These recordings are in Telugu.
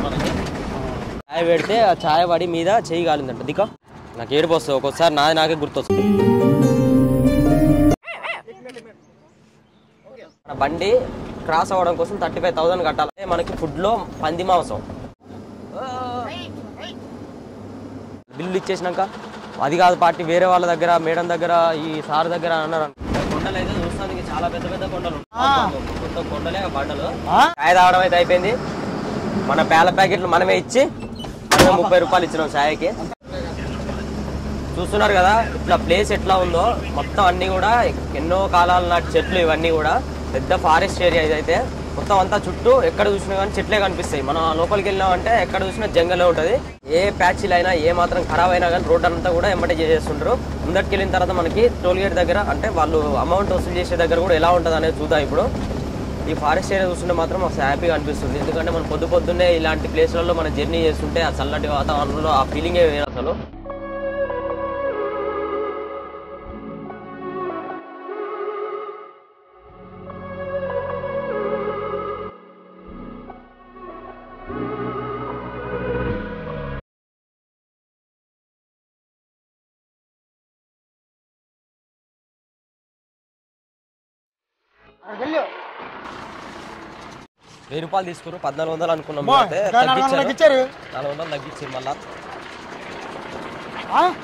మనకి ఛాయ్ పెడితే ఆ ఛాయ్ పడి మీద చేయి కాలిందంట దిక్క నాకు ఏడుపు వస్తుంది ఒక్కొక్కసారి నాది నాకే గుర్తొస్తుంది మన బండి క్రాస్ అవ్వడం కోసం థర్టీ ఫైవ్ థౌసండ్ కట్టాలి మనకి ఫుడ్లో పంది మాంసం బిల్లు ఇచ్చేసినాక అది కాదు పార్టీ వేరే వాళ్ళ దగ్గర మేడం దగ్గర ఈ సార్ దగ్గర అన్నారు కొండలు అయితే చూస్తానికి చాలా పెద్ద పెద్ద కొండలు మొత్తం కొండలే బండలు చాయ్ తాగడం అయితే అయిపోయింది మన పేల ప్యాకెట్లు మనమే ఇచ్చి మనమే ముప్పై రూపాయలు ఇచ్చినాం చాయ్కి చూస్తున్నారు కదా ఇట్లా ప్లేస్ ఎట్లా ఉందో మొత్తం అన్ని కూడా ఎన్నో కాలాల నాటి చెట్లు ఇవన్నీ కూడా పెద్ద ఫారెస్ట్ ఏరియా ఇదైతే మొత్తం అంతా చుట్టూ ఎక్కడ చూసినా కానీ చెట్లే కనిపిస్తాయి మనం లోపలికి వెళ్ళినామంటే ఎక్కడ చూసినా జంగలే ఉంటుంది ఏ ప్యాచ్లు అయినా ఏ మాత్రం ఖరాబ్ అయినా కానీ రోడ్ అంతా కూడా ఎంబటే చేసేస్తుంటారు ముందటికి వెళ్ళిన తర్వాత మనకి టోల్ గేట్ దగ్గర అంటే వాళ్ళు అమౌంట్ వసూలు చేసే దగ్గర కూడా ఎలా ఉంటుంది అనేది చూద్దాం ఇప్పుడు ఈ ఫారెస్ట్ ఏరియా చూస్తుంటే మాత్రం మాకు హ్యాపీగా అనిపిస్తుంది ఎందుకంటే మనం పొద్దు పొద్దున్నే ఇలాంటి ప్లేస్లలో మనం జర్నీ చేస్తుంటే ఆ చల్లటి వాతావరణంలో ఆ ఫీలింగే వేరు అసలు వెయ్యి రూపాయలు తీసుకురు పద్నాలుగు వందలు అనుకున్నాం బా, అయితే ఇంకా నాలుగు వందలు తగ్గించారు తగ్గించారు. నాలుగు వందలు తగ్గించారు మళ్ళా हाँ?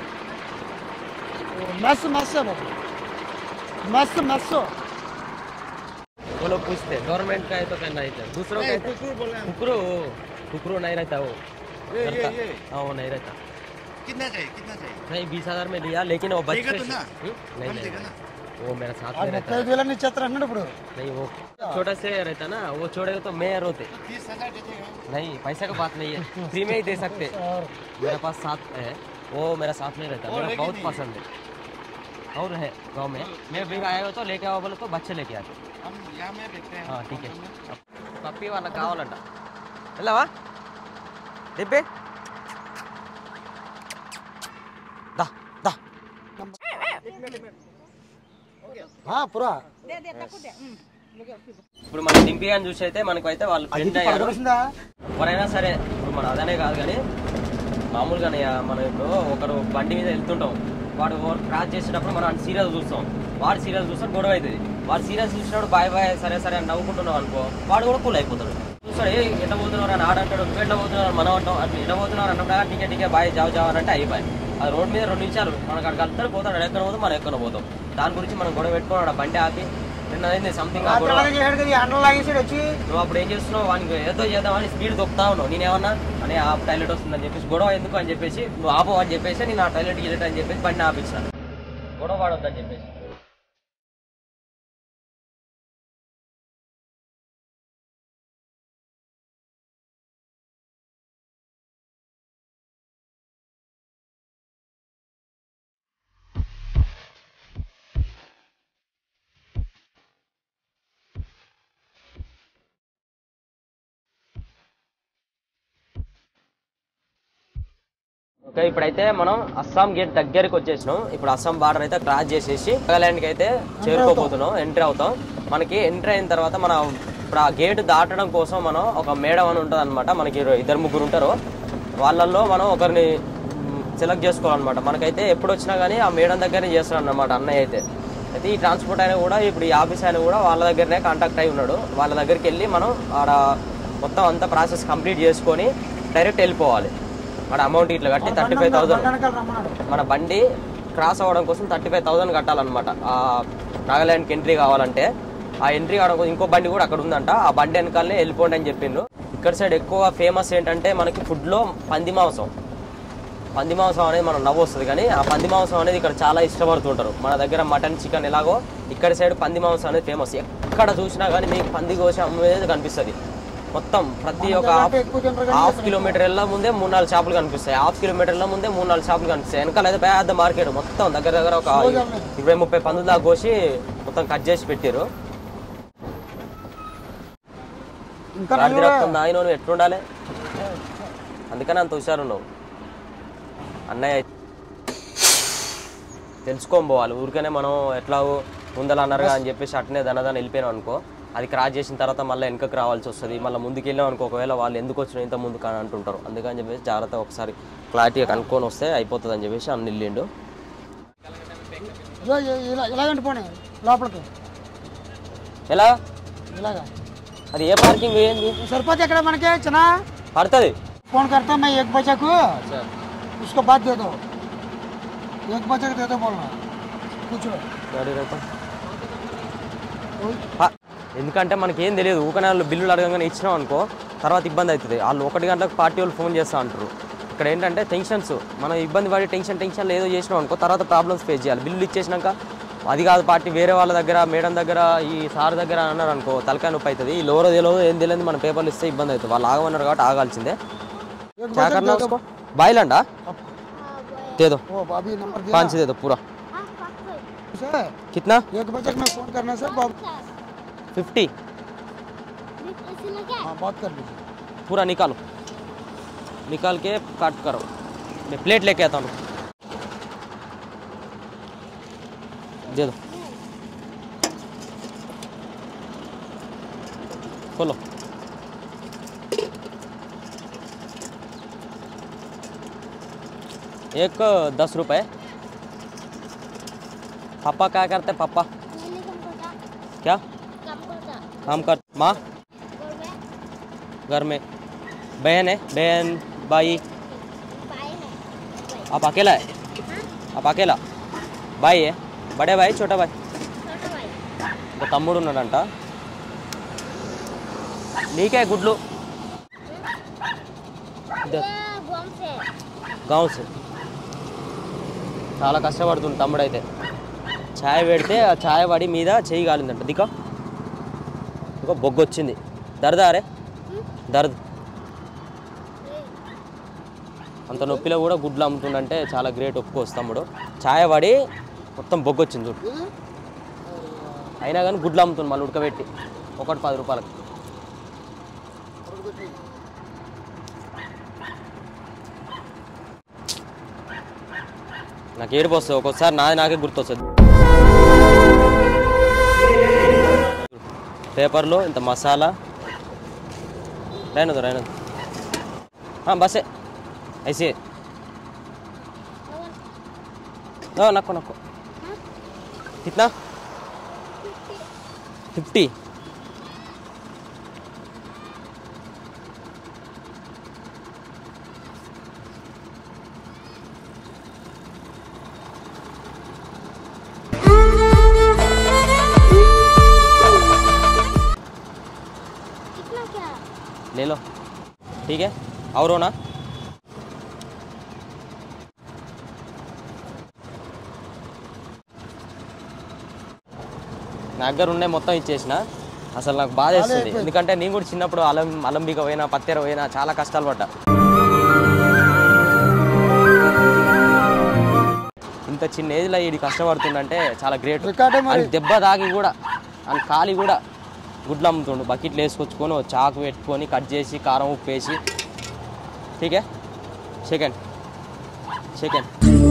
मस्त मस्त है बाबू मस्त मस्त वो लोग पूछते हैं गवर्नमेंट का है तो कहना ही था दूसरों का है तो कुकरू कुकरू नहीं रहता वो करता हाँ वो नहीं रहता कितना चाहिए कितना चाहिए नहीं बीस हजार में लिया लेकिन वो बच्चे देगा तो ना? हम्म? नहीं हम देगा नहीं ना? वो मेरा साथ ఆ में रहता ముప్పై है వేలని ఇచ్చేస్తారు అన్నాడు ఇప్పుడు नहीं वो छोटा से रहता ना वो छोड़ेगा तो मैं रोते बीस हजार दे देगा नहीं पैसा का बात नहीं है फ्री में ही दे सकते मेरे पास साथ है वो मेरा साथ में रहता है और मेरा है कि बहुत नहीं? पसंद है और है गाँव में मैं भी आया हो तो लेके आओ बोले तो बच्चे लेके आते हम यहाँ में देखते हैं हाँ ठीक है పప్పి వాళ్ళకి కావాలంట వెళ్ళావా దిబ్బే దా దా हाँ पूरा ఇప్పుడు మనం దింపి అని చూసి అయితే మనకు అయితే వాళ్ళు ఫ్రెండ్ అయ్యారు పడవలసిందా ఎవరైనా సరే ఇప్పుడు మన అదనే కాదు కానీ మామూలుగానే ఆ మనం ఇప్పుడు ఒకరు బండి మీద వెళ్తుంటాం వాడు క్రాస్ చేసేటప్పుడు మనం సీరియస్ చూస్తాం వాడు సీరియస్ చూస్తాడు గొడవ అవుతుంది వాడు సీరియస్ చూసినప్పుడు బాయ్ బాయ్ సరే సరే అని నవ్వుకుంటున్నాం అనుకో వాడు కూడా కూల్ అయిపోతాడు చూస్తాడు ఏ ఎట్లా పోతున్నారు అని ఆడంటాడు నువ్వు ఎట్లా పోతున్నారు మనం అంటాం అట్లా ఎట్లా పోతున్నారు అన్నప్పుడు టికెట్ టికెట్ బాయ్ జావ్ జావ్ అని అంటే అయిపోయి అది రోడ్ మీద రెండు నిమిషాలు మనకు అక్కడికి వెళ్తాడు పోతాడు ఎక్కడ పోతాం మనం ఎక్కడ పోతాం దాని గురించి మనం గొడవ పెట్టుకున్నాడు ఆ బండి ఆపి నిన్న అయింది సంథింగ్ ఆ గొడవ అలాగే చేశాడు కదా అండర్ లాగేసాడు వచ్చి నువ్వు అప్పుడు ఏం చేస్తున్నావు వానికి ఏదో చేద్దామని స్పీడ్ దొక్కుతా ఉన్నావు నేనేమన్నా అని ఆ టాయిలెట్ వస్తుందని చెప్పేసి గొడవ ఎందుకు అని చెప్పేసి నువ్వు ఆపో అని చెప్పేసి నేను ఆ టాయిలెట్ గిలెట్ అని చెప్పేసి బండి ఆపించాను గొడవ పడొద్దని చెప్పేసి ఓకే ఇప్పుడైతే మనం అస్సాం గేట్ దగ్గరికి వచ్చేసినాం ఇప్పుడు అస్సాం బార్డర్ అయితే క్రాస్ చేసేసి నాగాలాండ్కి అయితే చేరుకోబోతున్నాం ఎంట్రీ అవుతాం మనకి ఎంట్రీ అయిన తర్వాత మన ఇప్పుడు ఆ గేట్ దాటడం కోసం మనం ఒక మేడం అని ఉంటుంది అనమాట మనకి ఇరు- ఇద్దరు ముగ్గురు ఉంటారు వాళ్ళల్లో మనం ఒకరిని సెలెక్ట్ చేసుకోవాలన్నమాట మనకైతే ఎప్పుడు వచ్చినా కానీ ఆ మేడం దగ్గరనే చేస్తాడు అనమాట అన్నయ్య అయితే అయితే ఈ ట్రాన్స్పోర్ట్ అయినా కూడా ఇప్పుడు ఈ ఆఫీస్ అయినా కూడా వాళ్ళ దగ్గరనే కాంటాక్ట్ అయి ఉన్నాడు వాళ్ళ దగ్గరికి వెళ్ళి మనం ఆడ మొత్తం అంతా ప్రాసెస్ కంప్లీట్ చేసుకొని డైరెక్ట్ వెళ్ళిపోవాలి మన అమౌంట్ ఇట్లా కట్టి థర్టీ ఫైవ్ థౌసండ్ వెనకాల రమ్మన్నాడు మన బండి క్రాస్ అవ్వడం కోసం థర్టీ ఫైవ్ థౌసండ్ కట్టాలన్నమాట ఆ నాగాల్యాండ్కి ఎంట్రీ కావాలంటే ఆ ఎంట్రీ కావడం కోసం ఇంకో బండి కూడా అక్కడ ఉందంట ఆ బండి వెనకాలనే వెళ్ళిపోండి అని చెప్పిండ్రు ఇక్కడ సైడ్ ఎక్కువ ఫేమస్ ఏంటంటే మనకి ఫుడ్లో పంది మాంసం పంది మాంసం అనేది మనం నవ్వు వస్తుంది కానీ ఆ పంది మాంసం అనేది ఇక్కడ చాలా ఇష్టపడుతుంటారు మన దగ్గర మటన్ చికెన్ ఎలాగో ఇక్కడ సైడ్ పంది మాంసం అనేది ఫేమస్ ఎక్కడ చూసినా కానీ మీకు పంది కోసి అమ్మేది కనిపిస్తుంది మొత్తం ప్రతి ఒక్క హాఫ్ ఎక్కువ తింటారు కానీ హాఫ్ కిలోమీటర్ వెళ్ళ ముందే మూడు నాలుగు చేపలు కనిపిస్తాయి హాఫ్ కిలోమీటర్ వెళ్ళ ముందే మూడు నాలుగు చేపలు కనిపిస్తాయి వెనకాల అయితే పెద్ద మార్కెట్ మొత్తం దగ్గర దగ్గర ఒక ఇరవై ముప్పై పందుల దాకా కోసి మొత్తం కట్ చేసి పెట్టారు ఇంకా గాడిద రక్తం దాగిన నువ్వు ఎట్లుండాలి అందుకని అంత హుషారు ఉన్నావు అన్నయ్య తెలుసుకోని పోవాలి ఊరికనే మనం ఎట్లా ముందల అన్నారుగా అని చెప్పేసి అట్నే దనదాన వెళ్ళిపోయినాం అనుకో అది క్రాస్ చేసిన తర్వాత మళ్ళీ వెనకకి రావాల్సి వస్తుంది మళ్ళీ ముందుకు వెళ్ళాం అనుకో ఒకవేళ వాళ్ళు ఎందుకు వచ్చిన ఇంత ముందుకు అని అంటుంటారు అందుకని చెప్పేసి జాగ్రత్త ఒకసారి క్లారిటీగా కనుక్కొని వస్తే అయిపోతుంది అని చెప్పేసి అన్ని వెళ్ళిండు ఇదిగో ఇ- ఇలా ఇలాగంటి పోనీ లోపలికి ఎలా ఇలాగా అది ఏ పార్కింగ్ ఏంది సరిపోతే ఇక్కడ మనకి చిన్న పడుతుంది फोन करता मैं एक बजे को उसको बाद दे दो एक बजे को दे दो बोलना पूछ लो గాడి రైతా. ఆ, ఎందుకంటే మనకి ఏం తెలియదు ఊకనే వాళ్ళు బిల్లులు అడగగానే ఇచ్చినాం అనుకో తర్వాత ఇబ్బంది అవుతుంది వాళ్ళు ఒకటి గంటలకు పార్టీ వాళ్ళు ఫోన్ చేస్తా అంటారు ఇక్కడ ఏంటంటే టెన్షన్స్ మనం ఇబ్బంది పడి టెన్షన్ టెన్షన్ ఏదో చేసినాం అనుకో తర్వాత ప్రాబ్లమ్స్ ఫేస్ చేయాలి బిల్లులు ఇచ్చేసినాక అది కాదు పార్టీ వేరే వాళ్ళ దగ్గర మేడం దగ్గర ఈ సార్ దగ్గర అన్నారు అనుకో తలకాయ నొప్పి అవుతుంది ఈ లోరో తెలియదు ఏం తెలియదు మన పేపర్లు ఇస్తే ఇబ్బంది అవుతుంది వాళ్ళు ఆగమన్నారు కాబట్టి ఆగాల్సిందే एक क्या बजे करना दे दो उसको बाइलैंड आ दे दो वो अभी नंबर दिया पाँच दे दो पूरा से कितना एक बजे को मैं फोन करना सर बाब फिफ्टी हाँ बात कर लीजिए पूरा निकालो निकाल के काट करो मैं प्लेट लेके आता हूँ दे दो खोलो एक दस रुपए पापा क्या करते पापा क्या काम कर माँ घर में बहन है बहन भाई आप अकेला है आप अकेला भाई है बड़े भाई छोटा भाई ఇంకా తమ్ముడు ఉన్నాడంట నీకే గుడ్లు ఇద్దరు. గావ్ సే చాలా కష్టపడుతుంది తమ్ముడు అయితే ఛాయ్ పెడితే ఆ ఛాయ్ పడి మీద చేయి కాలిందంట దిక్క ఇంకో బొగ్గు వచ్చింది దరదారే దర్ద్ అంత నొప్పిలో కూడా గుడ్లు అమ్ముతుండంటే చాలా గ్రేట్ ఒప్పుకోవచ్చు తమ్ముడు ఛాయ పడి మొత్తం బొగ్గు వచ్చింది చూడు అయినా కానీ గుడ్లు అమ్ముతుంది మళ్ళీ ఉడకబెట్టి ఒకటి పది రూపాయలకి నాకు ఏడుపు వస్తుంది ఒక్కోసారి నాది నాకే గుర్తొస్తుంది పేపర్లో ఇంత మసాలా रहने दो रहने दो हाँ बस है ऐसे हाँ नको नको कितना फिफ्टी ले लो ठीक है और हो ना నా దగ్గర ఉన్నాయి మొత్తం ఇచ్చేసిన అసలు నాకు బాధ వేస్తుంది ఎందుకంటే నేను కూడా చిన్నప్పుడు అలం అలంబిక పోయినా పత్తెర పోయినా చాలా కష్టాలు పడ్డా ఇంత చిన్న ఏజ్లో ఇది కష్టపడుతుందంటే చాలా గ్రేట్ రికార్డే మరి అని దెబ్బ తాగి కూడా అని కాలి కూడా గుడ్లు అమ్ముతుండు బకెట్లు వేసుకొచ్చుకొని ఓ చాకు పెట్టుకొని కట్ చేసి కారం ఉప్పు వేసి ఠీకే సెకండ్ సెకండ్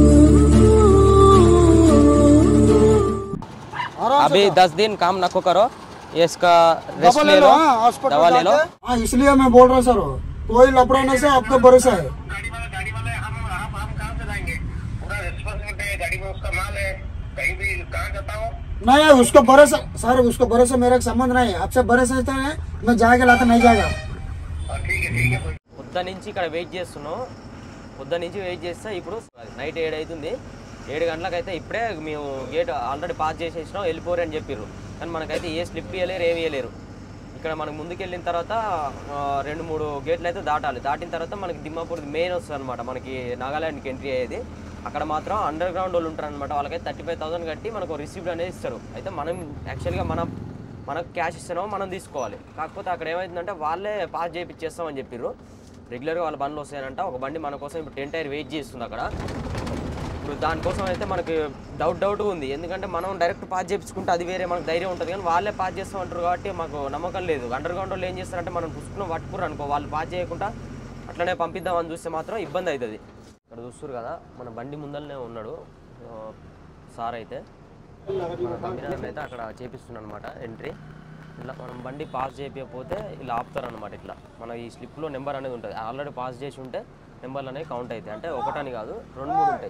आराम अभी दस दिन काम नको करो ये इसका रेस्ट दवा ले ले लो लो हाँ हॉस्पिटल दवा ले लो जाके। हाँ इसलिए मैं बोल रहा सर कोई लपड़ाने से आपका भरोसा है गाड़ी वाला गाड़ी वाला हम हम हम कहाँ से लाएंगे पूरा रिस्पॉन्सिबिलिटी है गाड़ी में उसका माल है कहीं भी कहाँ जाता हो नहीं उसको भरोसा सर उसको भरोसा मेरा संबंध नहीं है आपसे भरोसा है मैं जाएगा लाता नहीं जाएगा और ठीक है ठीक है कोई పొద్దు నుంచి ఇక్కడ వెయిట్ చేస్తున్నాం పొద్దు నుంచి వెయిట్ చేస్తే ఇప్పుడు నైట్ ఏడు అవుతుంది ఏడు గంటలకైతే ఇప్పుడే మేము గేట్ ఆల్రెడీ పాస్ చేసేసినాం వెళ్ళిపోరు అని చెప్పారు కానీ మనకైతే ఏ స్లిప్ ఇవ్వలేరు ఏమి ఇవ్వలేరు ఇక్కడ మనకు ముందుకు వెళ్ళిన తర్వాత ఆ, రెండు మూడు గేట్లు అయితే దాటాలి దాటిన తర్వాత మనకి దిమ్మాపూర్ మెయిన్ వస్తుంది అనమాట మనకి నాగాల్యాండ్కి ఎంట్రీ అయ్యేది అక్కడ మాత్రం అండర్ గ్రౌండ్ వాళ్ళు ఉంటారు అనమాట వాళ్ళకైతే థర్టీ ఫైవ్ థౌసండ్ కట్టి మనకు రిసీప్ట్ అనేది ఇస్తారు అయితే మనం యాక్చువల్గా మనం మనకు క్యాష్ ఇస్తున్నామో మనం తీసుకోవాలి కాకపోతే అక్కడ ఏమైందంటే వాళ్ళే పాస్ చేయించేస్తామని చెప్పారు రెగ్యులర్గా వాళ్ళ బండ్లు వస్తాయనంట ఒక బండి మన కోసం ఇప్పుడు టెన్ టైర్ వెయిట్ చేస్తుంది అక్కడ ఇప్పుడు దానికోసం అయితే మనకి డౌట్ డౌట్ ఉంది ఎందుకంటే మనం డైరెక్ట్ పాస్ చేయించుకుంటే అది వేరే మనకు ధైర్యం ఉంటుంది కానీ వాళ్ళే పాస్ చేస్తాం అంటారు కాబట్టి మాకు నమ్మకం లేదు అండర్ గ్రౌండ్ వాళ్ళు ఏం చేస్తారంటే మనం పుసుకుని పట్టుకురు అనుకో వాళ్ళు పాస్ చేయకుండా అట్లనే పంపిద్దామని చూస్తే మాత్రం ఇబ్బంది అవుతుంది ఇక్కడ చూస్తారు కదా మన బండి ముందరనే ఉన్నాడు ఆ, సార్ అయితే మన తమ్మినాన్న అయితే అక్కడ చేపిస్తున్నాడు అనమాట ఎంట్రీ ఇలా మనం బండి పాస్ చేయకపోతే ఇలా ఆపుతారు అనమాట ఇట్లా మన ఈ స్లిప్లో నెంబర్ అనేది ఉంటుంది ఆల్రెడీ పాస్ చేసి ఉంటే నెంబర్లు అనేవి కౌంట్ అవుతాయి అంటే ఒకటని కాదు రెండు మూడు ఉంటాయి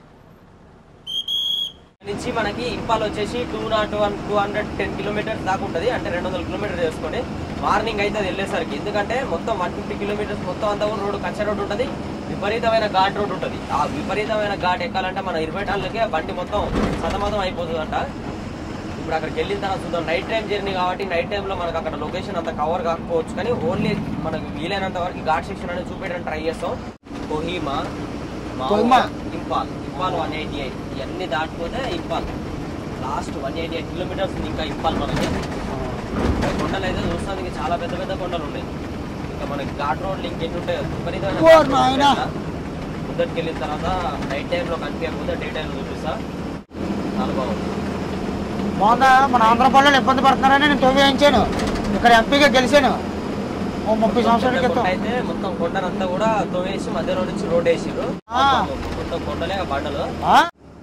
నుంచి మనకి ఇంపాల్ వచ్చేసి two not one two hundred ten kilometres దాకా ఉంటుంది అంటే రెండు వందల కిలోమీటర్ చేసుకొని మార్నింగ్ అయితే అది వెళ్ళేసరికి ఎందుకంటే మొత్తం వన్ ఫిఫ్టీ కిలోమీటర్స్ మొత్తం అంతా కూడా రోడ్డు కచ్చ రోడ్డు ఉంటుంది విపరీతమైన ఘాట్ రోడ్డు ఉంటుంది ఆ విపరీతమైన ఘాట్ ఎక్కాలంటే మన ఇరవై టాన్లకే ఆ బండి మొత్తం సతమతం అయిపోతుందంట ఇప్పుడు అక్కడికి వెళ్ళిన తర్వాత చూద్దాం నైట్ టైం జర్నీ కాబట్టి నైట్ టైంలో మనకు అక్కడ లొకేషన్ అంత కవర్ కాకపోవచ్చు కానీ ఓన్లీ మనకు వీలైనంత వరకు ఘాట్ సెక్షన్ అనేది చూపించడానికి ట్రై చేస్తాం Kohima Kohima. Imphal Imphal one eighty eight ఇవన్నీ దాటిపోతే Imphal last one eighty eight kilometres ఉంది ఇంకా ఇంపాల్ మనకి ఇంకా కొండలు అయితే చూస్తానికి చాలా పెద్ద పెద్ద కొండలు ఉన్నాయి ఇంకా మనకి ఘాట్ రోడ్లు ఇంకెన్ని ఉంటాయి విపరీతమైన ఓ ఘాట్ రోడ్లు నాయనా. ఉంటాయి కదా. ముందరికి వెళ్ళిన తర్వాత నైట్ టైంలో కనిపించకపోతే డే టైంలో చూపిస్తా చాలా బాగుంది మొన్న మన ఆంధ్ర పల్లెలు ఇబ్బంది పడుతున్నారని నేను తొవ్వి వేయించాను ఇక్కడ ఎంపీగా గెలిచాను ఓ ముప్పై సంవత్సరాల కొండ క్రితం అయితే మొత్తం కొండనంతా కూడా తోవేసి మధ్యలో నుంచి రోడ్ వేసిర్రు ఆ. మొత్తం కొండలే ఆ బండలు ఆ?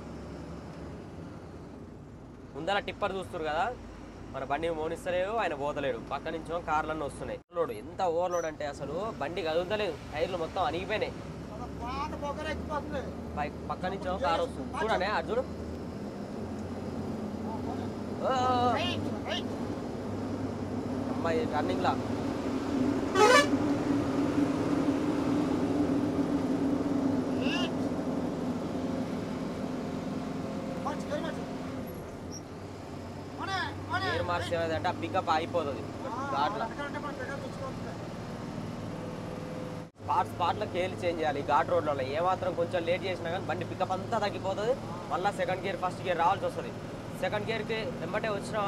ముందర టిప్పర్ చూస్తారు కదా మన బండి మోనిస్తలేరు ఆయన పోతలేడు పక్క నుంచి కార్లన్నీ వస్తున్నాయి లోడ్ ఎంత ఓవర్లోడ్ అంటే అసలు బండి కదులుతలేదు టైర్లు మొత్తం అణిగిపోయినాయి పై- పక్క నుంచి కార్ వస్తుంది చూడనే అది చూడు ఓ, అమ్మాయి రన్నింగ్ లా గేర్ మార్చేదంటే ఆ పికప్ అయిపోతుంది ఘాట్లో స్పాట్ స్పాట్లో కేర్లు చేంజ్ చేయాలి ఈ ఘాట్ రోడ్లలో ఏమాత్రం కొంచెం లేట్ చేసినా కానీ బండి పికప్ అంతా తగ్గిపోతుంది మళ్ళీ సెకండ్ గేర్ ఫస్ట్ గేర్ రావాల్సి వస్తుంది సెకండ్ గేర్కి వెంబటే వచ్చినా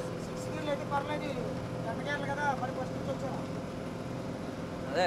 అదే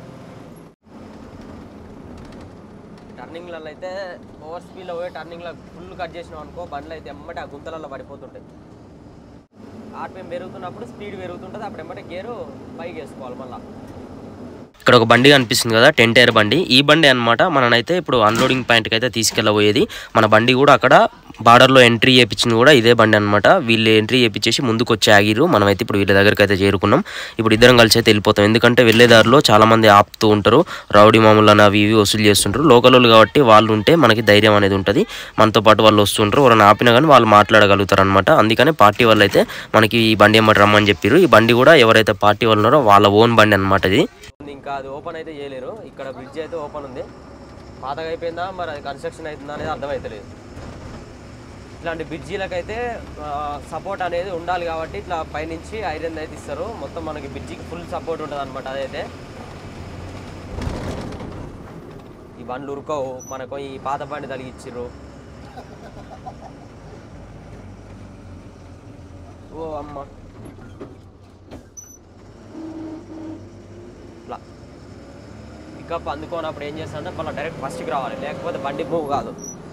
టర్నింగ్లలో అయితే ఓవర్ స్పీడ్లో పోయి టర్నింగ్లో ఫుల్ కట్ చేసినాం అనుకో బండ్లు అయితే ఎమ్మటే ఆ గుంతలలో పడిపోతుంటాయి ఆర్పిఎం పెరుగుతున్నప్పుడు స్పీడ్ పెరుగుతుంటుంది అప్పుడు ఎమ్మటే గేరు పైకి వేసుకోవాలి మళ్ళీ ఇక్కడ ఒక బండి కనిపిస్తుంది కదా టెన్ టైర్ బండి ఈ బండి అనమాట మననైతే ఇప్పుడు అన్లోడింగ్ పాయింట్కి అయితే తీసుకెళ్ళబోయేది మన బండి కూడా అక్కడ బార్డర్లో ఎంట్రీ చేయించింది కూడా ఇదే బండి అనమాట వీళ్ళు ఎంట్రీ చేయించేసి ముందుకు వచ్చి ఆగిరు మనమైతే ఇప్పుడు వీళ్ళ దగ్గరికి అయితే చేరుకున్నాం ఇప్పుడు ఇద్దరం కలిసి అయితే వెళ్ళిపోతాం ఎందుకంటే వెళ్ళే దారిలో చాలా మంది ఆపుతూ ఉంటారు రౌడీ మామూలు అని అవి ఇవి వసూలు చేస్తుంటారు లోకల్ వాళ్ళు కాబట్టి వాళ్ళు ఉంటే మనకి ధైర్యం అనేది ఉంటుంది మనతో పాటు వాళ్ళు వస్తుంటారు ఎవరైనా ఆపినా కానీ వాళ్ళు మాట్లాడగలుగుతారు అనమాట అందుకని పార్టీ వాళ్ళు అయితే మనకి ఈ బండి ఏమంటే రమ్మని చెప్పారు ఈ బండి కూడా ఎవరైతే పార్టీ వాళ్ళు ఉన్నారో వాళ్ళ ఓన్ బండి అనమాట ఇది ఇంకా అది ఓపెన్ అయితే చేయలేరు ఇక్కడ బ్రిడ్జ్ అయితే ఓపెన్ ఉంది పాతగా అయిపోయిందా మరి అది కన్స్ట్రక్షన్ అవుతుందా అనేది అర్థమవుతలేదు ఇట్లాంటి బ్రిడ్జీలకైతే సపోర్ట్ అనేది ఉండాలి కాబట్టి ఇట్లా పైనుంచి ఐరన్ అయితే ఇస్తారు మొత్తం మనకి బ్రిడ్జికి ఫుల్ సపోర్ట్ ఉంటుంది అనమాట అదైతే ఈ బండ్లు ఉరుకోవు మనకు ఈ పాత బండి తలిగిచ్చిర్రు ఓ అమ్మ ఇట్లా పికప్ అందుకోనప్పుడు ఏం చేస్తానంటే మళ్ళీ డైరెక్ట్ ఫస్ట్కి రావాలి లేకపోతే బండి మూవ్ కాదు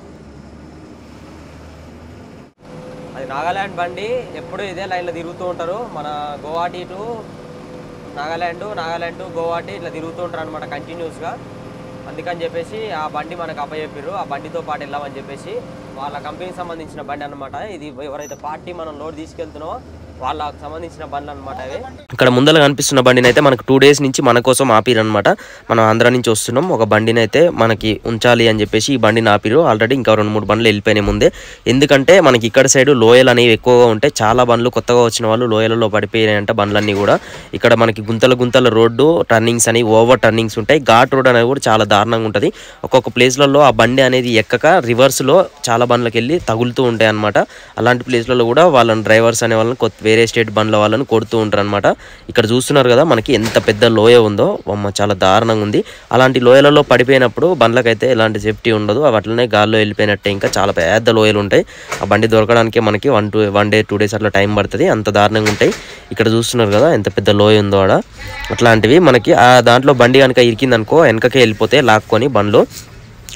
అది నాగాల్యాండ్ బండి ఎప్పుడు ఇదే లైన్లో తిరుగుతూ ఉంటారు మన గోవాటి టు నాగాల్యాండ్ నాగాల్యాండ్ టు గోవాటి ఇట్లా తిరుగుతూ ఉంటారు అనమాట కంటిన్యూస్గా అందుకని చెప్పేసి ఆ బండి మనకు అప్పచెప్పారు ఆ బండితో పాటు వెళ్ళామని చెప్పేసి వాళ్ళ కంపెనీకి సంబంధించిన బండి అనమాట ఇది ఎవరైతే పార్టీ మనం లోడ్ తీసుకెళ్తున్నామో వాళ్ళకి సంబంధించిన బండ్లు అనమాట అవి ఇక్కడ ముందర కనిపిస్తున్న బండిని అయితే మనకు టూ డేస్ నుంచి మన కోసం ఆపిరనమాట మనం ఆంధ్ర నుంచి వస్తున్నాం ఒక బండిని అయితే మనకి ఉంచాలి అని చెప్పేసి ఈ బండిని ఆపిరు ఆల్రెడీ ఇంకా రెండు మూడు బండ్లు వెళ్ళిపోయినాయి ముందే ఎందుకంటే మనకి ఇక్కడ సైడ్ లోయలు అనేవి ఎక్కువగా ఉంటాయి చాలా బండ్లు కొత్తగా వచ్చిన వాళ్ళు లోయలలో పడిపోయినాయంట బండ్లన్నీ కూడా ఇక్కడ మనకి గుంతల గుంతల రోడ్డు టర్నింగ్స్ అని ఓవర్ టర్నింగ్స్ ఉంటాయి ఘాట్ రోడ్ అనేది కూడా చాలా దారుణంగా ఉంటుంది ఒక్కొక్క ప్లేస్లలో ఆ బండి అనేది ఎక్కక రివర్స్లో చాలా బండ్లకు వెళ్ళి తగులుతూ ఉంటాయి అనమాట అలాంటి ప్లేస్లలో కూడా వాళ్ళని డ్రైవర్స్ అనే వాళ్ళని కొత్త వేరే స్టేట్ బండ్ల వాళ్ళని కొడుతూ ఉంటారు అనమాట ఇక్కడ చూస్తున్నారు కదా మనకి ఎంత పెద్ద లోయ ఉందో అమ్మ చాలా దారుణంగా ఉంది అలాంటి లోయలలో పడిపోయినప్పుడు బండ్లకైతే ఎలాంటి సేఫ్టీ ఉండదు అవి అట్లనే గాల్లో వెళ్ళిపోయినట్టే ఇంకా చాలా పెద్ద లోయలు ఉంటాయి ఆ బండి దొరకడానికి మనకి one two one day two days అట్లా టైం పడుతుంది అంత దారుణంగా ఉంటాయి ఇక్కడ చూస్తున్నారు కదా ఎంత పెద్ద లోయ ఉందో ఆడ అట్లాంటివి మనకి ఆ దాంట్లో బండి కనుక ఇరికిందనుకో వెనకకే వెళ్ళిపోతే లాక్కొని బండ్లు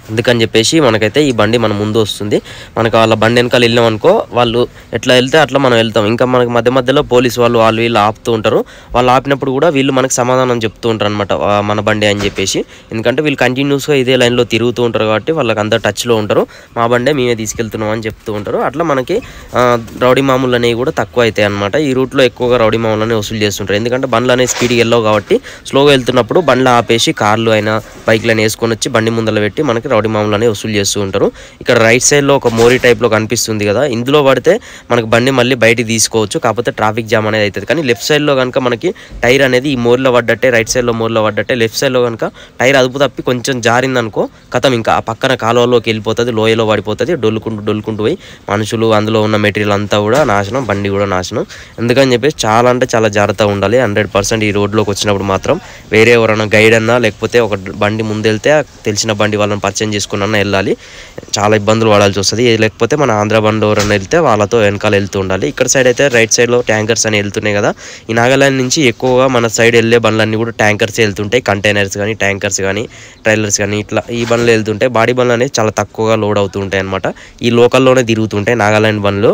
అందుకని చెప్పేసి మనకైతే ఈ బండి మన ముందు వస్తుంది మనకు వాళ్ళ బండి వెనకాల వెళ్ళాం అనుకో వాళ్ళు ఎట్లా వెళ్తే అట్లా మనం వెళ్తాం ఇంకా మనకి మధ్య మధ్యలో పోలీస్ వాళ్ళు వాళ్ళు వీళ్ళు ఆపుతూ ఉంటారు వాళ్ళు ఆపినప్పుడు కూడా వీళ్ళు మనకి సమాధానం చెప్తూ ఉంటారు అనమాట మన బండి అని చెప్పేసి ఎందుకంటే వీళ్ళు కంటిన్యూస్గా ఇదే లైన్లో తిరుగుతూ ఉంటారు కాబట్టి వాళ్ళకి అందరు టచ్లో ఉంటారు మా బండే మేమే తీసుకెళ్తున్నాం అని చెప్తూ ఉంటారు అట్లా మనకి ఆ, రౌడీ మామూలు అనేవి కూడా తక్కువ అవుతాయి అనమాట ఈ రూట్లో ఎక్కువగా రౌడీ మామూలు అనేవి వసూలు చేస్తుంటారు ఎందుకంటే బండ్లు అనేవి స్పీడ్గా వెళ్ళవు కాబట్టి స్లోగా వెళ్తున్నప్పుడు బండ్లు ఆపేసి కార్లు అయినా బైక్లను వేసుకొని వచ్చి బండి ముందర పెట్టి మనకి రౌడీ మామూలు అనేవి వసూలు చేస్తూ ఉంటారు ఇక్కడ రైట్ సైడ్లో ఒక మోరీ టైప్లో కనిపిస్తుంది కదా ఇందులో పడితే మనకి బండి మళ్ళీ బయటికి తీసుకోవచ్చు కాకపోతే ట్రాఫిక్ జామ్ అనేది అవుతుంది కానీ లెఫ్ట్ సైడ్లో కనుక మనకి టైర్ అనేది ఈ మోర్లో పడ్డట్టే రైట్ సైడ్లో మోర్లో పడ్డట్టే లెఫ్ట్ సైడ్లో కనుక టైర్ అదుపు తప్పి కొంచెం జారిందనుకో కథం ఇంకా ఆ పక్కన కాలువలోకి వెళ్ళిపోతుంది లోయలో పడిపోతుంది డొల్లుకుంటూ డొల్లుకుంటూ పోయి మనుషులు అందులో ఉన్న మెటీరియల్ అంతా కూడా నాశనం బండి కూడా నాశనం ఎందుకని చెప్పేసి చాలా అంటే చాలా జాగ్రత్తగా ఉండాలి హండ్రెడ్ పర్సెంట్ ఈ రోడ్లోకి వచ్చినప్పుడు మాత్రం వేరే ఎవరైనా గైడ్ అన్నా లేకపోతే ఒక బండి ముందు వెళ్తే తెలిసిన బండి వాళ్ళని పరిచయం చేసుకున్నా వెళ్ళాలి చాలా ఇబ్బందులు పడాల్సి వస్తుంది ఇది లేకపోతే మన ఆంధ్ర బండి ఎవరైనా వెళ్తే వాళ్ళతో వెనకాల వెళ్తూ ఉండాలి ఇక్కడ సైడ్ అయితే రైట్ సైడ్లో ట్యాంకర్స్ అని వెళ్తున్నాయి కదా ఈ నాగాలాండ్ నుంచి ఎక్కువగా మన సైడ్ వెళ్ళే బండ్లన్నీ కూడా ట్యాంకర్స్ వెళ్తుంటాయి కంటైనర్స్ కానీ ట్యాంకర్స్ కానీ ట్రైలర్స్ కానీ ఇట్లా ఈ బండ్లు వెళ్తుంటాయి బాడీ బండ్లు అనేవి చాలా తక్కువగా లోడ్ అవుతూ ఉంటాయి అనమాట ఈ లోకల్లోనే తిరుగుతుంటాయి నాగాలాండ్ బండ్లు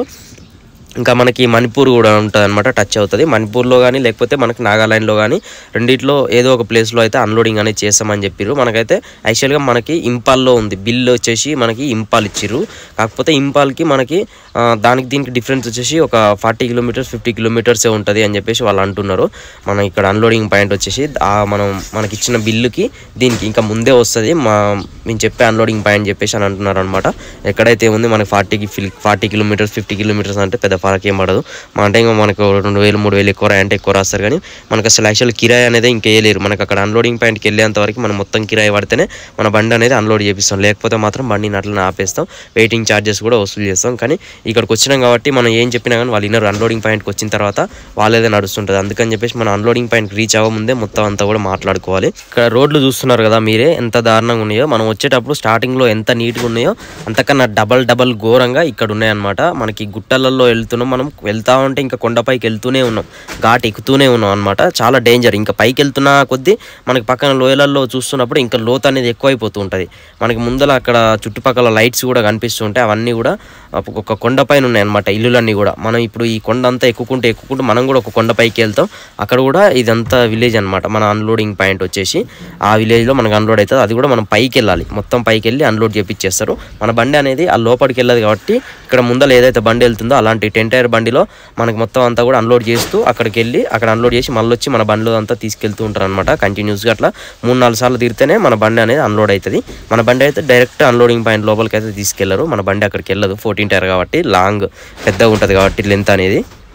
ఇంకా మనకి మణిపూర్ కూడా ఉంటుంది అనమాట టచ్ అవుతుంది మణిపూర్లో కానీ లేకపోతే మనకి నాగాలాండ్లో కానీ రెండిట్లో ఏదో ఒక ప్లేస్లో అయితే అన్లోడింగ్ అనేది చేస్తామని చెప్పారు మనకైతే యాక్చువల్గా మనకి ఇంపాల్లో ఉంది బిల్ వచ్చేసి మనకి ఇంపాల్ ఇచ్చిర్రు కాకపోతే ఇంపాల్కి మనకి ఆ, దానికి దీనికి డిఫరెన్స్ వచ్చేసి ఒక ఫార్టీ కిలోమీటర్స్ ఫిఫ్టీ కిలోమీటర్సే ఉంటుంది అని చెప్పేసి వాళ్ళు అంటున్నారు మనం ఇక్కడ అన్లోడింగ్ పాయింట్ వచ్చేసి ఆ మనం మనకి ఇచ్చిన బిల్లుకి దీనికి ఇంకా ముందే వస్తుంది మా మేము చెప్పే అన్లోడింగ్ పాయింట్ చెప్పేసి అని అంటున్నారు అనమాట ఎక్కడైతే ఉంది మనకి ఫార్టీకి ఫార్టీ కిలోమీటర్స్ ఫిఫ్టీ కిలోమీటర్స్ అంటే పెద్ద ఫరక్ ఏం పడదు మా అంటే ఇంకా మనకు రెండు వేలు మూడు వేలు ఎక్కువ అంటే ఎక్కువ రాస్తారు కానీ మనకు అసలు యాక్చువల్ కిరాయి అనేది ఇంకేయలేరు మనకు అక్కడ అన్లోడింగ్ పాయింట్కి వెళ్ళేంత వరకు మనం మొత్తం కిరాయి పడితేనే మన బండి అనేది అన్లోడ్ చేపిస్తాం లేకపోతే మాత్రం బండిని అట్లా ఆపేస్తాం వెయిటింగ్ ఛార్జెస్ కూడా వసూలు చేస్తాం కానీ ఇక్కడికి వచ్చినాం కాబట్టి మనం ఏం చెప్పినా కానీ వాళ్ళు ఇన్నర్ అన్లోడింగ్ పాయింట్కి వచ్చిన తర్వాత వాళ్ళేదే నడుస్తుంటుంది అందుకని చెప్పేసి మన అన్లోడింగ్ పాయింట్ రీచ్ అవ్వముందే మొత్తం అంతా కూడా మాట్లాడుకోవాలి ఇక్కడ రోడ్లు చూస్తున్నారు కదా మీరే ఎంత దారుణంగా ఉన్నాయో మనం వచ్చేటప్పుడు స్టార్టింగ్లో ఎంత నీట్గా ఉన్నాయో అంతకన్నా డబల్ డబల్ ఘోరంగా ఇక్కడ ఉన్నాయన్నమాట మనకి గుట్టలలో వెళ్తున్నాం మనం వెళ్తా ఉంటే ఇంకా కొండపైకి వెళ్తూనే ఉన్నాం ఘాట్ ఎక్కుతూనే ఉన్నాం అనమాట చాలా డేంజర్ ఇంకా పైకి వెళ్తున్న కొద్దీ మనకి పక్కన లోయలలో చూస్తున్నప్పుడు ఇంకా లోతు అనేది ఎక్కువైపోతూ ఉంటుంది మనకి ముందర అక్కడ చుట్టుపక్కల లైట్స్ కూడా కనిపిస్తూ ఉంటాయి అవన్నీ కూడా ఒక కొండపైన ఉన్నాయి అనమాట ఇల్లులన్నీ కూడా మనం ఇప్పుడు ఈ కొండ అంతా ఎక్కుకుంటూ ఎక్కుకుంటూ మనం కూడా ఒక కొండపైకి వెళ్తాం అక్కడ కూడా ఇదంతా విలేజ్ అనమాట మన అన్లోడింగ్ పాయింట్ వచ్చేసి ఆ విలేజ్లో మనకు అన్లోడ్ అవుతుంది అది కూడా మనం పైకి వెళ్ళాలి మొత్తం పైకి వెళ్ళి అన్లోడ్ చేపించేస్తారు మన బండి అనేది ఆ లోపలికి వెళ్ళదు కాబట్టి ఇక్కడ ముందర ఏదైతే బండి వెళ్తుందో అలాంటి టెన్ టైర్ బండిలో మనకి మొత్తం అంతా కూడా అన్లోడ్ చేస్తూ అక్కడికి వెళ్ళి అక్కడ అన్లోడ్ చేసి మళ్ళీ వచ్చి మన బండిలో అంతా తీసుకెళ్తూ ఉంటారు అనమాట కంటిన్యూస్గా అట్లా మూడు నాలుగు సార్లు తిరిగితేనే మన బండి అనేది అన్లోడ్ అవుతుంది మన బండి అయితే డైరెక్ట్ అన్లోడింగ్ పాయింట్ లోపలికి అయితే తీసుకెళ్లరు మన బండి అక్కడికి వెళ్ళదు ఫోర్టీన్ టైర్ కాబట్టి లాంగ్ పెద్దగా ఉంటుంది కాబట్టి లెంత్ అనేది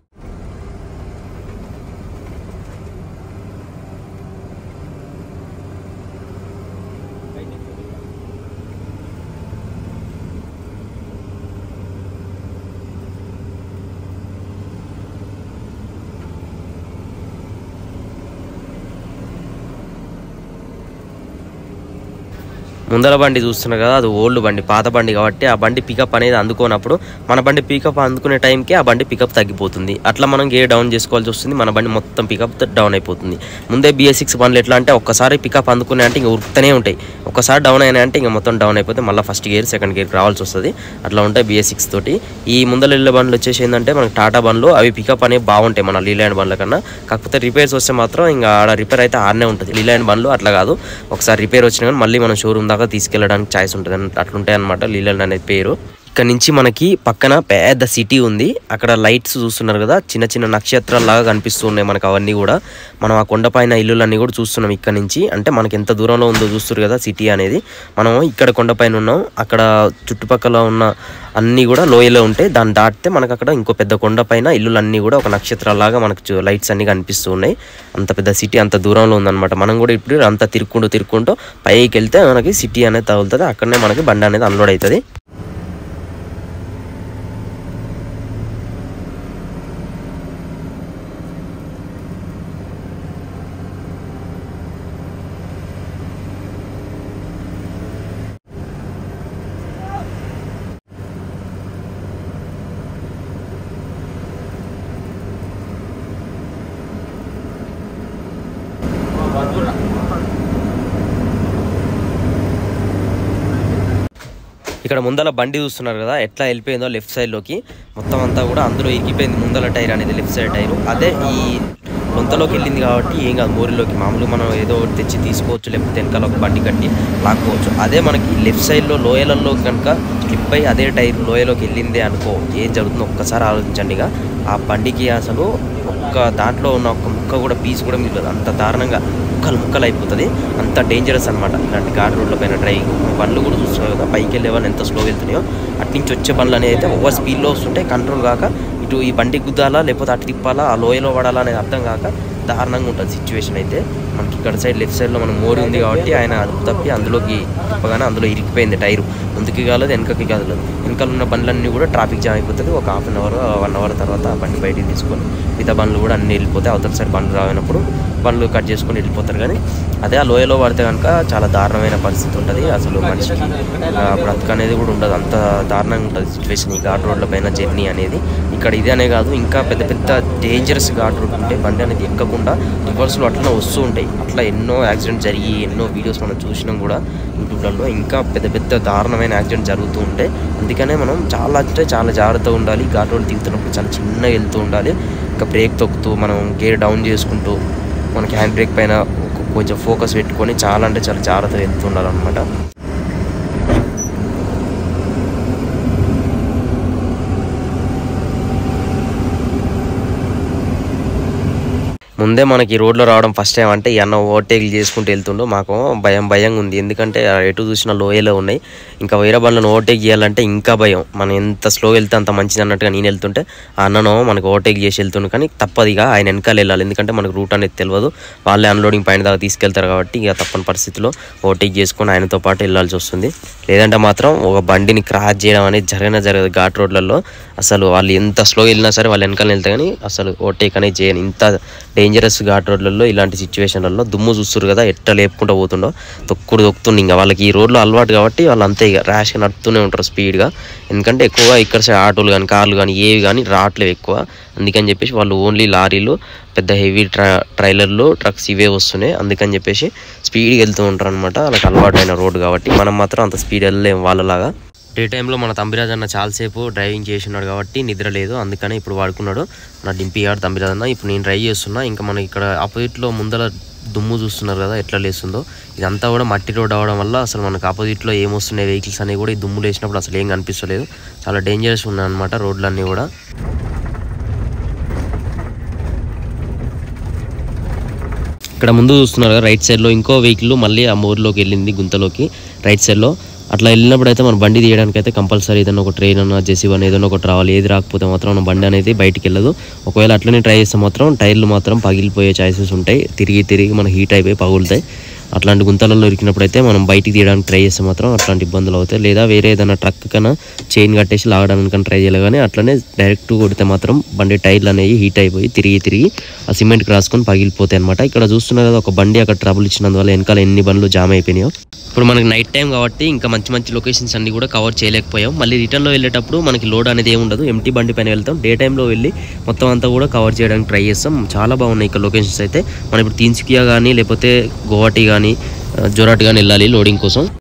ముందర బండి చూస్తున్నారు కదా అది ఓల్డ్ బండి పాత బండి కాబట్టి ఆ బండి పికప్ అనేది అందుకోనప్పుడు మన బండి పికప్ అందుకునే టైంకి ఆ బండి పికప్ తగ్గిపోతుంది అట్లా మనం గేర్ డౌన్ చేసుకోవాల్సి వస్తుంది మన బండి మొత్తం పికప్ డౌన్ అయిపోతుంది ముందే బిఎస్ సిక్స్ బండ్లు ఎట్లా అంటే ఒక్కసారి పికప్ అందుకునే అంటే ఇంకా ఉరుకుతూనే ఉంటాయి ఒక్కసారి డౌన్ అయినా అంటే ఇంకా మొత్తం డౌన్ అయిపోతే మళ్ళీ ఫస్ట్ గేర్ సెకండ్ గేర్ రావాల్సి వస్తుంది అట్లా ఉంటాయి బిఎస్ సిక్స్ తోటి ఈ ముందర వెళ్ళే బండ్లు వచ్చేసి ఏంటంటే మనకి టాటా బండ్లు అవి పికప్ అనేవి బాగుంటాయి మన లీలాండ్ బండ్ల కన్నా కాకపోతే రిపేర్స్ వస్తే మాత్రం ఇంకా ఆడ రిపేర్ అయితే ఆడనే ఉంటుంది లీలాండ్ బండ్లు అట్లా కాదు ఒకసారి రిపేర్ వచ్చినా కానీ మళ్ళీ మనం షోరూమ్ దాకా తీసుకెళ్ళడానికి ఛాయిస్ ఉంటుంది అన్- అట్లుంటాయి అనమాట లీలాండ్ అనేది పేరు ఇక్కడ నుంచి మనకి పక్కన పెద్ద సిటీ ఉంది అక్కడ లైట్స్ చూస్తున్నారు కదా చిన్న చిన్న నక్షత్రాలు లాగా కనిపిస్తూ ఉన్నాయి మనకు అవన్నీ కూడా మనం ఆ కొండపైన ఇల్లులన్నీ కూడా చూస్తున్నాం ఇక్కడ నుంచి అంటే మనకి ఎంత దూరంలో ఉందో చూస్తారు కదా సిటీ అనేది మనం ఇక్కడ కొండపైన ఉన్నాం అక్కడ చుట్టుపక్కల ఉన్న అన్నీ కూడా లోయలో ఉంటాయి దాన్ని దాటితే మనకు అక్కడ ఇంకో పెద్ద కొండపైన ఇల్లులన్నీ కూడా ఒక నక్షత్రాలాగా మనకు చూ- లైట్స్ అన్ని కనిపిస్తూ ఉన్నాయి అంత పెద్ద సిటీ అంత దూరంలో ఉందన్నమాట మనం కూడా ఇప్పుడు అంత తిరుక్కుంటూ తిరుక్కుంటూ పైకి వెళ్తే మనకి సిటీ అనేది తగులుతుంది అక్కడనే మనకి బండి అనేది అన్లోడ్ అవుతుంది ఇక్కడ ముందల బండి చూస్తున్నారు కదా ఎట్లా వెళ్ళిపోయిందో లెఫ్ట్ సైడ్లోకి మొత్తం అంతా కూడా అందులో ఇరిగిపోయింది ముందల టైర్ అనేది లెఫ్ట్ సైడ్ టైర్ అదే ఈ లొంతలోకి వెళ్ళింది కాబట్టి ఏం కాదు మోరిలోకి మామూలుగా మనం ఏదో ఒకటి తెచ్చి తీసుకోవచ్చు లేకపోతే వెనకాల ఒక బండి కట్టి లాక్కోవచ్చు అదే మనకి లెఫ్ట్ సైడ్లో లోయలలో కనుక స్లిప్ అయి అదే టైర్ లోయలోకి వెళ్ళింది అనుకో ఏం జరుగుతుందో ఒక్కసారి ఆలోచించండి ఇక ఆ బండికి అసలు ఒక్క దాంట్లో ఉన్న ఒక్క ముక్క కూడా పీస్ కూడా మిగలదు అంత దారుణంగా ముక్కలు ముక్కలు అయిపోతుంది అంత డేంజరస్ అనమాట ఇలాంటి ఘాట్ రోడ్ల పైన డ్రైవింగ్ బండ్లు కూడా చూస్తున్నారు కదా పైకి వెళ్ళే వాళ్ళు ఎంత స్లో వెళ్తున్నాయో అటు నుంచి వచ్చే బండ్లు అనేది అయితే ఓవర్ స్పీడ్లో వస్తుంటాయి కంట్రోల్ కాక ఇటు ఈ బండి గుద్దాలా లేకపోతే అటు తిప్పాలా ఆ లోయలో పడాలా అనేది అర్థం కాక దారుణంగా ఉంటుంది సిచ్యువేషన్ అయితే మనకి ఇక్కడ సైడ్ లెఫ్ట్ సైడ్లో మనం మోరి ఉంది కాబట్టి ఆయన అదుపు తప్పి అందులోకి తిప్పగానే అందులో ఇరికిపోయింది టైరు ముందుకి కాలేదు వెనకకి కాలేదు వెనకాల ఉన్న బండ్లన్నీ కూడా ట్రాఫిక్ జామ్ అయిపోతుంది ఒక half an hour one hour తర్వాత ఆ బండి బయటికి తీసుకొని మిగతా బండ్లు కూడా అన్ని వెళ్ళిపోతాయి అవతల సైడ్ బండ్లు రానప్పుడు బండ్లు కట్ చేసుకొని వెళ్ళిపోతారు కానీ అదే ఆ లోయలో పడితే కనుక చాలా దారుణమైన పరిస్థితి ఉంటుంది అసలు మనిషికి ఆ, బ్రతుకు అనేది కూడా ఉండదు అంత దారుణంగా ఉంటుంది సిచ్యువేషన్ ఈ ఘాట్ రోడ్ల పైన జర్నీ అనేది ఇక్కడ ఇది అనే కాదు ఇంకా పెద్ద పెద్ద డేంజరస్ ఘాట్ రోడ్ ఉంటే బండి అనేది ఎక్కకుండా రివర్స్లో అట్లా వస్తూ ఉంటాయి అట్లా ఎన్నో యాక్సిడెంట్ జరిగి ఎన్నో వీడియోస్ మనం చూసినాం కూడా యూట్యూబ్లలో ఇంకా పెద్ద పెద్ద దారుణమైన యాక్సిడెంట్ జరుగుతూ ఉంటాయి అందుకనే మనం చాలా అంటే చాలా జాగ్రత్తగా ఉండాలి ఘాట్ రోడ్ దిగుతున్నప్పుడు చాలా చిన్నగా వెళ్తూ ఉండాలి ఇంకా బ్రేక్ తొక్కుతూ మనం గేర్ డౌన్ చేసుకుంటూ మనకి హ్యాండ్ బ్రేక్ పైన ఒక- కొంచెం ఫోకస్ పెట్టుకొని చాలా అంటే చాలా జాగ్రత్తగా వెళ్తుండాలి అనమాట ముందే మనకి రోడ్లో రావడం ఫస్ట్ టైం అంటే ఈ అన్న ఓవర్టేక్లు చేసుకుంటూ వెళ్తుండో మాకు భయం భయంగా ఉంది ఎందుకంటే ఆ ఎటు చూసిన లోయలో ఉన్నాయి ఇంకా వేరే బండ్లను ఓవర్టేక్ చేయాలంటే ఇంకా భయం మనం ఎంత స్లో వెళ్తే అంత మంచిది అన్నట్టుగా నేను వెళ్తుంటే ఆ అన్నను మనకు ఓవర్టేక్ చేసి వెళ్తుండే కానీ తప్పదు ఇక ఆయన వెనకాల వెళ్ళాలి ఎందుకంటే మనకు రూట్ అనేది తెలియదు వాళ్ళే అన్లోడింగ్ పైన దాకా తీసుకెళ్తారు కాబట్టి ఇక తప్పని పరిస్థితిలో ఓవర్టేక్ చేసుకొని ఆయనతో పాటు వెళ్ళాల్సి వస్తుంది లేదంటే మాత్రం ఒక బండిని క్రాస్ చేయడం అనేది జరగనే జరగదు ఘాట్ రోడ్లలో అసలు వాళ్ళు ఎంత స్లో వెళ్ళినా సరే వాళ్ళు వెనకాల వెళ్తే కానీ అసలు ఓవర్టేక్ అనేది చేయను ఇంత డేంజరస్ ఘాట్ రోడ్లలో ఇలాంటి సిచ్యువేషన్లలో దుమ్ము చూస్తారు కదా ఎట్ట లేపుకుంటూ పోతుండో తొక్కుడు తొక్కుతుండే ఇంకా వాళ్ళకి ఈ రోడ్లో అలవాటు కాబట్టి వాళ్ళు అంతే ఇక ర్యాష్గా నడుపుతూనే ఉంటారు స్పీడ్గా ఎందుకంటే ఎక్కువగా ఇక్కడ సైడ్ ఆటోలు కానీ కార్లు కానీ ఏవి కానీ రావట్లేవు ఎక్కువ అందుకని చెప్పేసి వాళ్ళు ఓన్లీ లారీలు పెద్ద హెవీ ట్రా ట్రైలర్లు ట్రక్స్ ఇవే వస్తున్నాయి అందుకని చెప్పేసి స్పీడ్గా వెళ్తూ ఉంటారు అనమాట వాళ్ళకి అలవాటైన రోడ్ కాబట్టి మనం మాత్రం అంత స్పీడ్ వెళ్ళలేము వాళ్ళలాగా డే టైంలో మన తంబిరాజ్ అన్న చాలాసేపు డ్రైవింగ్ చేస్తున్నాడు కాబట్టి నిద్ర లేదు అందుకనే ఇప్పుడు వాడుకున్నాడు నా డింపియాడు తంబిరాజ్ అన్న ఇప్పుడు నేను డ్రైవ్ చేస్తున్నా ఇంకా మనకి ఇక్కడ ఆపోజిట్లో ముందర దుమ్ము చూస్తున్నారు కదా ఎట్లా లేస్తుందో ఇదంతా కూడా మట్టి రోడ్ అవడం వల్ల అసలు మనకు ఆపోజిట్లో ఏమొస్తున్నాయి వెహికల్స్ అనేవి కూడా ఈ దుమ్ము లేసినప్పుడు అసలు ఏం కనిపిస్తలేదు చాలా డేంజరస్ ఉన్నాయి అనమాట రోడ్లన్నీ కూడా ఇక్కడ ముందు చూస్తున్నారు కదా రైట్ సైడ్లో ఇంకో వెహికల్ మళ్ళీ ఆ మోర్లోకి వెళ్ళింది గుంతలోకి రైట్ సైడ్లో అట్లా వెళ్ళినప్పుడు అయితే మన బండి తీయడానికి అయితే కంపల్సరీ ఏదైనా ఒక ట్రైన్ అన్న జెసిబ్ అని ఏదైనా ఒకటి రావాలి ఏది రాకపోతే మాత్రం మన బండి అనేది బయటికి వెళ్ళదు ఒకవేళ అట్లనే ట్రై చేస్తే మాత్రం టైర్లు మాత్రం పగిలిపోయే ఛాన్సెస్ ఉంటాయి తిరిగి తిరిగి మన హీట్ అయిపోయి పగులుతాయి అట్లాంటి గుంతలలో ఇరికినప్పుడు అయితే మనం బయటికి తీయడానికి ట్రై చేస్తే మాత్రం అట్లాంటి ఇబ్బందులు అవుతాయి లేదా వేరే ఏదైనా ట్రక్ కన్నా చైన్ కట్టేసి లాగడానికి కానీ ట్రై చేయాలి కానీ అట్లనే డైరెక్ట్ కొడితే మాత్రం బండి టైర్లు అనేవి హీట్ అయిపోయి తిరిగి తిరిగి ఆ సిమెంట్ రాసుకొని పగిలిపోతాయి అనమాట ఇక్కడ చూస్తున్నారు కదా ఒక బండి అక్కడ ట్రబుల్ ఇచ్చినందువల్ల వెనకాల ఎన్ని బండ్లు జామ్ అయిపోయినాయో ఇప్పుడు మనకి నైట్ టైం కాబట్టి ఇంకా మంచి మంచి లొకేషన్స్ అన్ని కూడా కవర్ చేయలేకపోయాం మళ్ళీ రిటర్న్లో వెళ్ళేటప్పుడు మనకి లోడ్ అనేది ఏమి ఉండదు ఎంటీ బండి పైన వెళ్తాం డే టైంలో వెళ్ళి మొత్తం అంతా కూడా కవర్ చేయడానికి ట్రై చేస్తాం చాలా బాగున్నాయి ఇక్కడ లొకేషన్స్ అయితే మనం ఇప్పుడు తీన్సుకియా కానీ లేకపోతే గువాహటి కానీ జోరాట్ కానీ వెళ్ళాలి లోడింగ్ కోసం